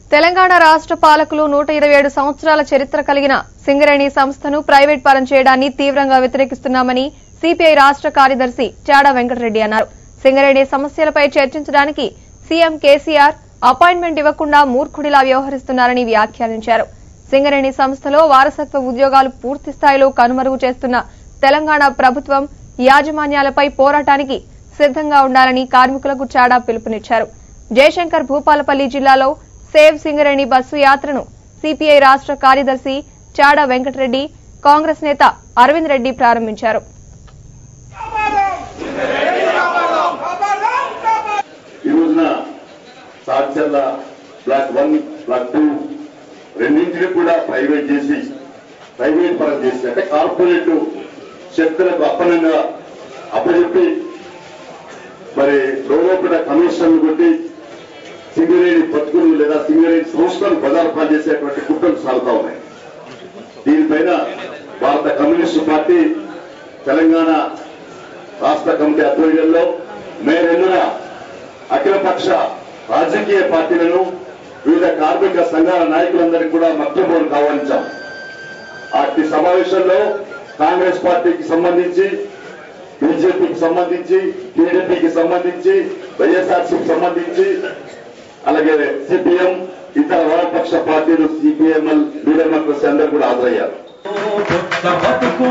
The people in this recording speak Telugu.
తెలంగాణ రాష్ట్ర పాలకులు నూట ఇరవై ఏడు సంవత్సరాల చరిత్ర కలిగిన సింగరేణి సంస్థను ప్రైవేట్ పరం చేయడాన్ని తీవ్రంగా వ్యతిరేకిస్తున్నామని సిపిఐ రాష్ట్ర కార్యదర్శి చాడా వెంకటరెడ్డి అన్నారు సింగరేణి సమస్యలపై చర్చించడానికి సీఎం కేసీఆర్ అపాయింట్మెంట్ ఇవ్వకుండా మూర్ఖుడిలా వ్యవహరిస్తున్నారని వ్యాఖ్యానించారు సింగరేణి సంస్థలో వారసత్వ ఉద్యోగాలు పూర్తి స్థాయిలో కనుమరుగు చేస్తున్న తెలంగాణ ప్రభుత్వం యాజమాన్యాలపై పోరాటానికి సిద్ధంగా ఉండాలని కార్మికులకు చాడా పిలుపునిచ్చారు జయశంకర్ భూపాలపల్లి జిల్లాలో సేవ్ సింగరేణి బస్సు యాత్రను సిపిఐ రాష్ట్ర కార్యదర్శి చాడా వెంకటరెడ్డి కాంగ్రెస్ నేత అరవింద్ రెడ్డి ప్రారంభించారు ఈ రోజున సాక్షర్ల బ్లాక్ వన్ బ్లాక్ టూ రెండింటిని కూడా ప్రైవేట్ చేసి ప్రైవేట్ పరం చేసి అంటే కార్పొరేట్ శక్తులకు అప్పనంగా అప్పచెప్పి మరి లోపల కమిషన్లు కొట్టి సింగరేణి బతుకులు లేదా సింగరేణి సంస్థలు బదార్పాలు చేసేటువంటి కుట్రలు సాగుతా ఉన్నాయి దీనిపైన భారత కమ్యూనిస్టు పార్టీ తెలంగాణ రాష్ట్ర కమిటీ ఆధ్వర్యంలో మే రెండున అఖిలపక్ష రాజకీయ పార్టీలను వివిధ కార్మిక సంఘాల నాయకులందరికీ కూడా మక్తబోర్డుకు ఆహ్వానించాం అట్టి సమావేశంలో కాంగ్రెస్ పార్టీకి సంబంధించి బీజేపీకి సంబంధించి టీడీపీకి సంబంధించి వైఎస్ఆర్సీకి సంబంధించి అలాగే సిపిఎం ఇతర వామపక్ష పార్టీలు సిపిఎంఎల్ లీడర్ అందరూ కూడా హాజరయ్యారు కొత్త బతుకు